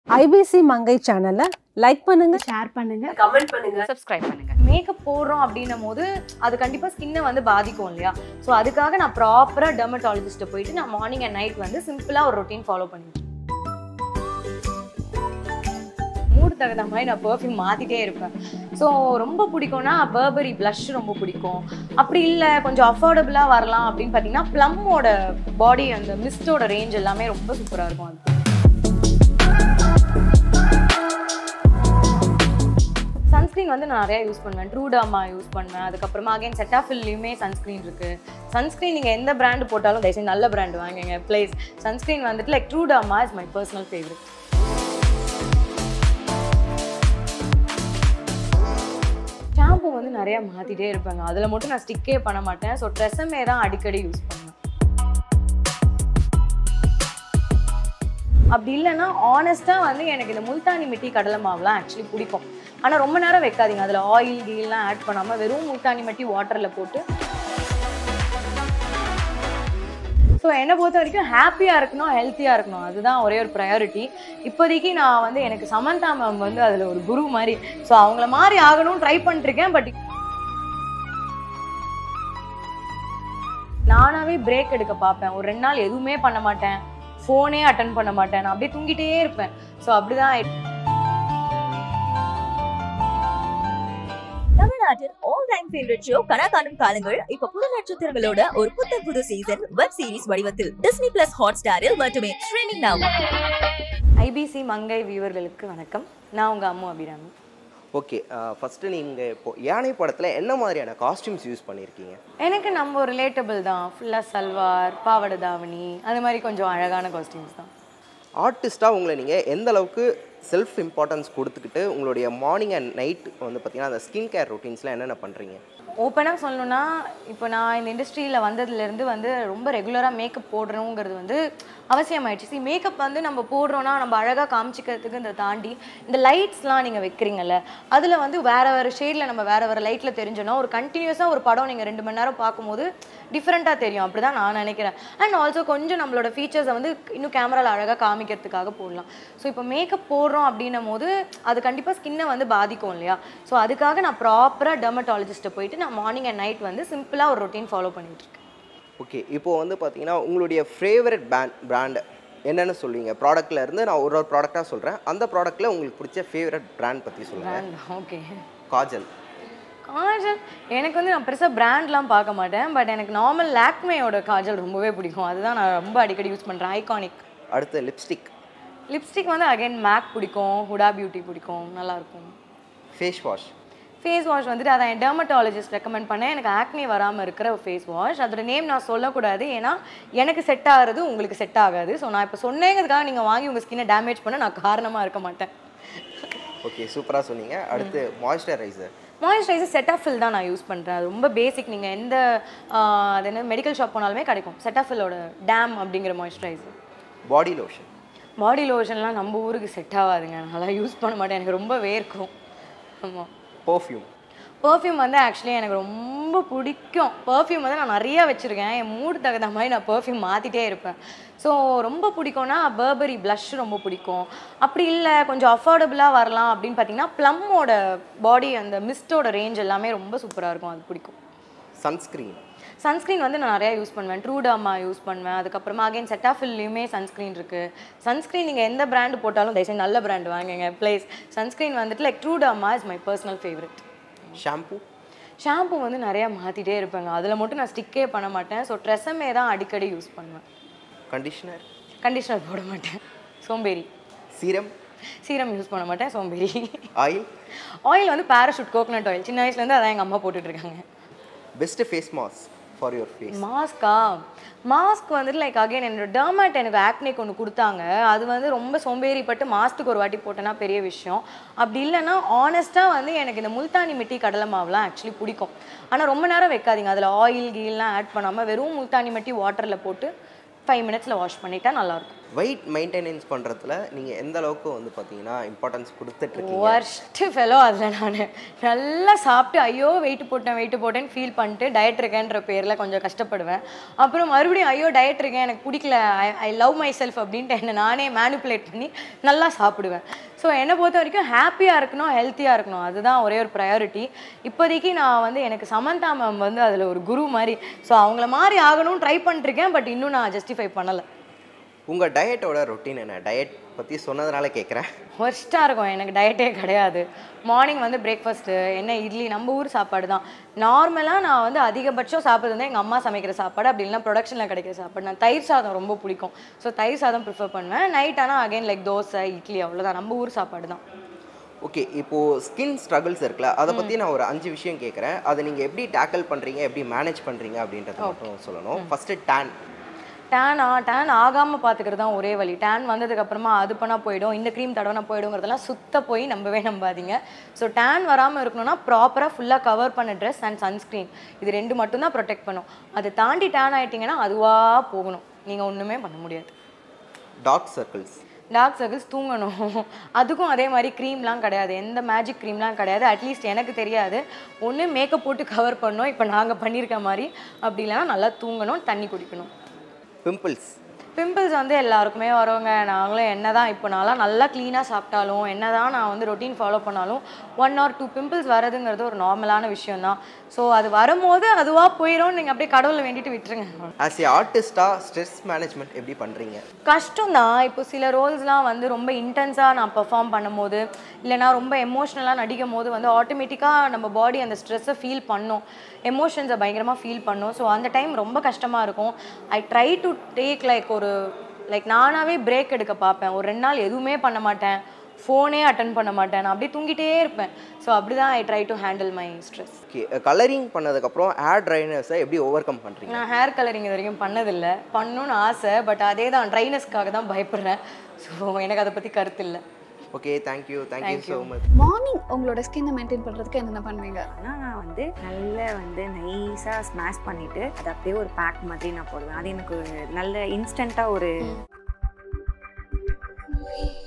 IBC மங்கை சேனலை like பண்ணுங்க ஷேர் பண்ணுங்க கமெண்ட் பண்ணுங்க சப்ஸ்கிரைப் பண்ணுங்க மேக்கப் போடுறோம் அப்படின்னும் போது அது கண்டிப்பாக ஸ்கின்னை வந்து பாதிக்கும் இல்லையா ஸோ அதுக்காக நான் ப்ராப்பராக டெர்மட்டாலஜிஸ்ட்டை போயிட்டு நான் மார்னிங் அண்ட் நைட் வந்து சிம்பிளாக ஒரு ரொட்டீன் ஃபாலோ பண்ணிட்டு மூடு தகுந்த மாதிரி நான் பெர்ஃப்யூம் மாற்றிட்டே இருப்பேன் ஸோ ரொம்ப பிடிக்கும்னா பர்பரி ப்ளஷ் ரொம்ப பிடிக்கும் அப்படி இல்லை கொஞ்சம் அஃபோர்டபுளாக வரலாம் அப்படின்னு பார்த்தீங்கன்னா ப்ளம்மோட பாடி அந்த மிஸ்டோட ரேஞ்ச் எல்லாமே ரொம்ப சூப்பராக இருக்கும் அது சன்ஸ்க்ரீன் வந்து நான் நிறையா யூஸ் பண்ணுவேன் ட்ரூடாமா யூஸ் பண்ணுவேன் அதுக்கப்புறமா அகைன் செட்டாஃபில்லையுமே சன்ஸ்க்ரீன் இருக்குது சன்ஸ்க்ரீன் நீங்கள் எந்த பிராண்டு போட்டாலும் தயவுசெய்து நல்ல பிராண்டு வாங்குங்க ப்ளீஸ் சன்ஸ்க்ரீன் வந்துட்டு லைக் ட்ரூடாமா is my personal favourite shampoo வந்து நிறையா மாற்றிட்டே இருப்பேங்க அதில் மட்டும் நான் ஸ்டிக்கே பண்ண மாட்டேன் ஸோ ட்ரெஸ்ஸமே தான் அடிக்கடி யூஸ் பண்ணுவேன் அப்படி இல்லைன்னா ஆனஸ்ட்டாக வந்து எனக்கு இந்த முல்தானி மிட்டி கடலை மாவுலாம் ஆக்சுவலி பிடிக்கும் ஆனால் ரொம்ப நேரம் வைக்காதீங்க அதில் ஆயில் கீல்லாம் ஆட் பண்ணாமல் வெறும் முல்தானி மட்டி வாட்டரில் போட்டு ஸோ என்னை பொறுத்த வரைக்கும் ஹாப்பியாக இருக்கணும் ஹெல்த்தியாக இருக்கணும் அதுதான் ஒரே ஒரு ப்ரையாரிட்டி இப்போதைக்கு நான் வந்து எனக்கு சமந்தா மேம் வந்து அதில் ஒரு குரு மாதிரி ஸோ அவங்கள மாதிரி ஆகணும்னு ட்ரை பண்ணிருக்கேன் பட் நானாவே பிரேக் எடுக்க பார்ப்பேன் ஒரு ரெண்டு நாள் எதுவுமே பண்ண மாட்டேன் ஃபோனே அட்டன் பண்ண மாட்டேன் நான் அப்படியே தூங்கிட்டே இருப்பேன் ஸோ அப்படிதான் தமிழ்நாட்டின் ஆல் டைம் ஃபேவரட் ஷோ கனா காணும் காலங்கள் இப்ப புது நட்சத்திரங்களோட ஒரு புத்தம் புது சீசன் வெப் சீரிஸ் வடிவத்தில் டிஸ்னி பிளஸ் ஹாட் ஸ்டாரில் மட்டுமே ஸ்ட்ரீமிங் நவ் ஐபிசி மங்கை வியூவர்களுக்கு வணக்கம் நான் உங்கள் அம்மு அபிராமி ஓகே ஃபஸ்ட்டு நீங்கள் இப்போ யானை படத்தில் என்ன மாதிரியான காஸ்டியூம்ஸ் யூஸ் பண்ணியிருக்கீங்க எனக்கு நம்ம ரிலேட்டபிள் தான் ஃபுல்லாக சல்வார் பாவாடை தாவணி அது மாதிரி கொஞ்சம் அழகான காஸ்டியூம்ஸ் தான் ஆர்டிஸ்ட்டாக உங்களை நீங்கள் எந்த அளவுக்கு செல்ஃப் இம்பார்ட்டன்ஸ் கொடுத்துக்கிட்டு உங்களுடைய மார்னிங் அண்ட் நைட் வந்து பார்த்தீங்கன்னா அந்த ஸ்கின் கேர் ரொட்டீன்ஸ்லாம் என்னென்ன பண்ணுறீங்க ஓப்பனாக சொல்லணும்னா இப்போ நான் இந்த இண்டஸ்ட்ரியில் வந்ததுலேருந்து வந்து ரொம்ப ரெகுலராக மேக்கப் போடணுங்கிறது வந்து அவசியமாயிடுச்சு சி மேக்கப் வந்து நம்ம போடுறோன்னா நம்ம அழகாக காமிச்சிக்கிறதுக்கு இந்த தாண்டி இந்த லைட்ஸ்லாம் நீங்கள் வைக்கிறீங்கல்ல அதில் வந்து வேறு வேறு ஷேடில் நம்ம வேறு வேறு லைட்டில் தெரிஞ்சோன்னா ஒரு கண்டினியூஸாக ஒரு படம் நீங்கள் ரெண்டு மணி நேரம் பார்க்கும்போது டிஃப்ரெண்ட்டாக தெரியும் அப்படி தான் நான் நினைக்கிறேன் அண்ட் ஆல்சோ கொஞ்சம் நம்மளோட ஃபீச்சர்ஸை வந்து இன்னும் கேமராவில் அழகாக காமிக்கிறதுக்காக போடலாம் ஸோ இப்போ மேக்கப் போடுறோம் அப்படின்னும் போது அது கண்டிப்பாக ஸ்கின்னை வந்து பாதிக்கும் இல்லையா ஸோ அதுக்காக நான் ப்ராப்பராக டெர்மட்டாலஜிஸ்ட்டை போயிட்டு நான் மார்னிங் அண்ட் நைட் வந்து சிம்பிளாக ஒரு ரொட்டீன் ஃபாலோ பண்ணிட்டு இருக்கேன் ஓகே இப்போது வந்து பார்த்தீங்கன்னா உங்களுடைய ஃபேவரட் பேண்ட் பிராண்டு என்னென்னு சொல்லுவீங்க ப்ராடக்ட்ல இருந்து நான் ஒரு ஒரு ப்ராடக்டாக சொல்கிறேன் அந்த ப்ராடக்ட்டில் உங்களுக்கு பிடிச்ச ஃபேவரட் பிராண்ட் பற்றி சொல்லுங்கள் ஓகே காஜல் காஜல் எனக்கு வந்து நான் பெருசாக பிராண்ட்லாம் பார்க்க மாட்டேன் பட் எனக்கு நார்மல் லாக்மேயோட காஜல் ரொம்பவே பிடிக்கும் அதுதான் நான் ரொம்ப அடிக்கடி யூஸ் பண்ணுறேன் ஐகானிக் அடுத்து லிப்ஸ்டிக் லிப்ஸ்டிக் வந்து அகைன் மேக் பிடிக்கும் ஹுடா பியூட்டி பிடிக்கும் நல்லாயிருக்கும் ஃபேஸ் வாஷ் ஃபேஸ் வாஷ் வந்துட்டு அதை என் டெர்மட்டாலஜிஸ்ட் ரெக்கமெண்ட் பண்ணேன் எனக்கு ஆக்னி வராமல் இருக்கிற ஒரு ஃபேஸ் வாஷ் அதோட நேம் நான் சொல்லக்கூடாது ஏன்னா எனக்கு செட் ஆகிறது உங்களுக்கு செட் ஆகாது ஸோ நான் இப்போ சொன்னேங்கிறதுக்காக நீங்கள் வாங்கி உங்கள் ஸ்கின்னை டேமேஜ் பண்ண நான் காரணமாக இருக்க மாட்டேன் ஓகே சூப்பராக சொன்னீங்க அடுத்து மாய்ஸ்சரைசர் மாய்ஸ்சரைசர் செட்டாஃபில் தான் நான் யூஸ் பண்ணுறேன் அது ரொம்ப பேசிக் நீங்கள் எந்த ஆஹ், அது என்ன மெடிக்கல் ஷாப் போனாலுமே கிடைக்கும் செட்டாஃபிலோட டேம் அப்படிங்கிற மாய்ஸ்சரைசர் பாடி லோஷன் பாடி லோஷன்லாம் நம்ம ஊருக்கு செட் ஆகாதுங்க நல்லா யூஸ் பண்ண மாட்டேன் எனக்கு ரொம்ப வேர்க்கும் ஆமாம் பர்ஃப்யூம் பர்ஃப்யூம் வந்து ஆக்சுவலி எனக்கு ரொம்ப பிடிக்கும் பர்ஃப்யூம் வந்து நான் நிறைய வச்சுருக்கேன் என் மூடு தகுந்த மாதிரி நான் பர்ஃப்யூம் மாற்றிட்டே இருப்பேன் ஸோ ரொம்ப பிடிக்கும்னா பர்பரி ப்ளஷ் ரொம்ப பிடிக்கும் அப்படி இல்லை கொஞ்சம் அஃபோர்டபுளாக வரலாம் அப்படின்னு பார்த்தீங்கன்னா ப்ளம்மோட பாடி அந்த மிஸ்டோட ரேஞ்ச் எல்லாமே ரொம்ப சூப்பராக இருக்கும் அது பிடிக்கும் சன்ஸ்க்ரீன் சன்ஸ்க்ரீன் வந்து நான் நிறையா யூஸ் பண்ணுவேன் ட்ரூடாமா யூஸ் பண்ணுவேன் அதுக்கப்புறமா அகைன் செட்டாஃபில்லையுமே சன்ஸ்க்ரீன் இருக்குது சன்ஸ்க்ரீன் நீங்கள் எந்த பிராண்டு போட்டாலும் தயவுசெய்து நல்ல பிராண்டு வாங்குங்க ப்ளீஸ் சன்ஸ்க்ரீன் வந்துட்டு லைக் ட்ரூடாமா is my personal favourite shampoo shampoo வந்து நிறையா மாற்றிட்டே இருப்பேங்க அதில் மட்டும் நான் ஸ்டிக்கே பண்ண மாட்டேன் ஸோ ட்ரெஸ்ஸமே தான் அடிக்கடி யூஸ் பண்ணுவேன் கண்டிஷனர் கண்டிஷனர் போட மாட்டேன் சோம்பேறி சீரம் சீரம் யூஸ் பண்ண மாட்டேன் சோம்பேறி ஆயில் ஆயில் வந்து பேராஷூட் கோகனட் ஆயில் சின்ன வயசுலேருந்து அதான் எங்கள் அம்மா போட்டுட்டு இருக்காங்க best face mask for your face மாஸ்கா மாஸ்க் வந்துட்டு லைக் அகைன் என்னோட டர்மேட் எனக்கு ஆக்னிக் ஒன்று கொடுத்தாங்க அது வந்து ரொம்ப சோம்பேறிப்பட்டு மாஸ்க்கு ஒரு வாட்டி போட்டேன்னா பெரிய விஷயம் அப்படி இல்லைன்னா ஆனஸ்ட்டாக வந்து எனக்கு இந்த முல்தானி மிட்டி கடலை மாவுலாம் ஆக்சுவலி பிடிக்கும் ஆனால் ரொம்ப நேரம் வைக்காதீங்க அதில் ஆயில் கீல்லாம் ஆட் பண்ணாமல் வெறும் முல்தானி மிட்டி வாட்டரில் போட்டு ஃபைவ் மினிட்ஸில் வாஷ் பண்ணிட்டா நல்லாயிருக்கும் வெயிட் மெயின்டெனன்ஸ் பண்ணுறதுல நீங்கள் எந்த அளவுக்கு வந்து பார்த்தீங்கன்னா இம்பார்ட்டன்ஸ் கொடுத்துட்ருக்கீங்க ஒர்ஸ்ட்டு ஃபெலோ அதில் நான் நல்லா சாப்பிட்டு ஐயோ வெயிட் போட்டேன் வெயிட் போட்டேன்னு ஃபீல் பண்ணிட்டு டயட் இருக்கேன்ற பேரில் கொஞ்சம் கஷ்டப்படுவேன் அப்புறம் மறுபடியும் ஐயோ டயட் இருக்கேன் எனக்கு பிடிக்கல I I love myself அப்படின்ட்டு என்னை நானே மேனிப்புலேட் பண்ணி நல்லா சாப்பிடுவேன் ஸோ என்னை பொறுத்த வரைக்கும் ஹாப்பியாக இருக்கணும் ஹெல்த்தியாக இருக்கணும் அதுதான் ஒரே ஒரு ப்ரையாரிட்டி இப்போதைக்கு நான் வந்து எனக்கு சமந்தா மேம் வந்து அதில் ஒரு குரு மாதிரி ஸோ அவங்கள மாதிரி ஆகணும்னு ட்ரை பண்ணிருக்கேன் பட் இன்னும் நான் ஜஸ்டிஃபை பண்ணலை உங்கள் டயட்டோட ரொட்டீன் என்ன டயட் பற்றி சொன்னதுனால கேட்குறேன் ஒர்ஸ்ட்டாக இருக்கும் எனக்கு டயட்டே கிடையாது மார்னிங் வந்து பிரேக்ஃபாஸ்ட்டு என்ன இட்லி நம்ம ஊர் சாப்பாடு தான் நார்மலாக நான் வந்து அதிகபட்சம் சாப்பிட்றது வந்து எங்கள் அம்மா சமைக்கிற சாப்பாடு அப்படி இல்லைனா ப்ரொடக்ஷனில் கிடைக்கிற சாப்பாடு நான் தயிர் சாதம் ரொம்ப பிடிக்கும் ஸோ தயிர் சாதம் ப்ரிஃபர் பண்ணுவேன் நைட் ஆனால் அகைன் லைக் தோசை இட்லி அவ்வளோதான் நம்ம ஊர் சாப்பாடு தான் ஓகே இப்போது ஸ்கின் ஸ்ட்ரகிள்ஸ் இருக்குல்ல அதை பற்றி நான் ஒரு அஞ்சு விஷயம் கேட்குறேன் அதை நீங்கள் எப்படி டேக்கிள் பண்ணுறீங்க எப்படி மேனேஜ் பண்ணுறீங்க அப்படின்றத மட்டும் சொல்லணும் ஃபஸ்ட்டு டேன் டேனா டேன் ஆகாமல் பார்த்துக்கிறது தான் ஒரே வழி டேன் வந்ததுக்கப்புறமா அது பண்ணால் போயிடும் இந்த க்ரீம் தடவைனா போயிடுங்கிறதெல்லாம் சுத்த போய் நம்பவே நம்பாதீங்க ஸோ டேன் வராமல் இருக்கணும்னா ப்ராப்பராக ஃபுல்லாக கவர் பண்ண ட்ரெஸ் அண்ட் சன்ஸ்க்ரீன் இது ரெண்டு மட்டும்தான் ப்ரொடெக்ட் பண்ணும் அதை தாண்டி டேன் ஆயிட்டீங்கன்னா அதுவாக போகணும் நீங்கள் ஒன்றுமே பண்ண முடியாது டார்க் சர்க்கிள்ஸ் டார்க் சர்க்கிள்ஸ் தூங்கணும் அதுக்கும் அதே மாதிரி க்ரீம்லாம் கிடையாது எந்த மேஜிக் க்ரீம்லாம் கிடையாது அட்லீஸ்ட் எனக்கு தெரியாது ஒன்று மேக்கப் போட்டு கவர் பண்ணோம் இப்போ நாங்கள் பண்ணியிருக்க மாதிரி அப்படி இல்லைன்னா நல்லா தூங்கணும் தண்ணி குடிக்கணும் பிம்பிள்ஸ் பிம்பிள்ஸ் வந்து எல்லாருக்குமே வருவாங்க நாங்களும் என்ன தான் இப்போ நான்லாம் நல்லா க்ளீனாக சாப்பிட்டாலும் என்ன தான் நான் வந்து ரொட்டீன் ஃபாலோ பண்ணாலும் ஒன் ஆர் டூ பிம்பிள்ஸ் வரதுங்கிறது ஒரு நார்மலான விஷயம் தான் ஸோ அது வரும்போது அதுவாக போயிடும் நீங்கள் அப்படியே கடவுளை வேண்டிட்டு விட்டுருங்க ஆஸ் ஏ ஆர்டிஸ்டாக ஸ்ட்ரெஸ் மேனேஜ்மெண்ட் எப்படி பண்ணுறீங்க கஷ்டம் தான் இப்போ சில ரோல்ஸ்லாம் வந்து ரொம்ப இன்டென்ஸாக நான் பெர்ஃபார்ம் பண்ணும்போது இல்லைனா ரொம்ப எமோஷ்னலாக நடிக்கும் போது வந்து ஆட்டோமேட்டிக்காக நம்ம பாடி அந்த ஸ்ட்ரெஸ்ஸை ஃபீல் பண்ணும் எமோஷன்ஸை பயங்கரமாக ஃபீல் பண்ணும் ஸோ அந்த டைம் ரொம்ப கஷ்டமாக இருக்கும் I try to take like ஒரு லைக் நானாகவே பிரேக் எடுக்க பார்ப்பேன் ஒரு ரெண்டு நாள் எதுவுமே பண்ண மாட்டேன் ஃபோனே அட்டன் பண்ண மாட்டேன் நான் அப்படியே தூங்கிட்டே இருப்பேன் ஸோ அப்படி தான் I try to handle my stress okay colouring பண்ணதுக்கப்புறம் ஹேர் ட்ரைனர்ஸை எப்படி ஓவர் கம் பண்ணுறீங்க நான் ஹேர் கலரிங் இது வரைக்கும் பண்ணதில்லை பண்ணணும்னு ஆசை பட் அதே தான் ட்ரைனஸ்க்காக தான் பயப்படுறேன் ஸோ எனக்கு அதை பற்றி கருத்து இல்லை okay thank you thank you so much morning உங்களோட ஸ்கின்னை மெயின்டைன் பண்ணுறதுக்கு என்னென்ன பண்ணுவீங்க ஆனால் நான் வந்து நல்லா வந்து நைஸாக ஸ்மாஷ் பண்ணிவிட்டு அதை அப்படியே ஒரு பேக் மாதிரி நான் போடுவேன் அது எனக்கு ஒரு நல்ல இன்ஸ்டண்ட்டாக ஒரு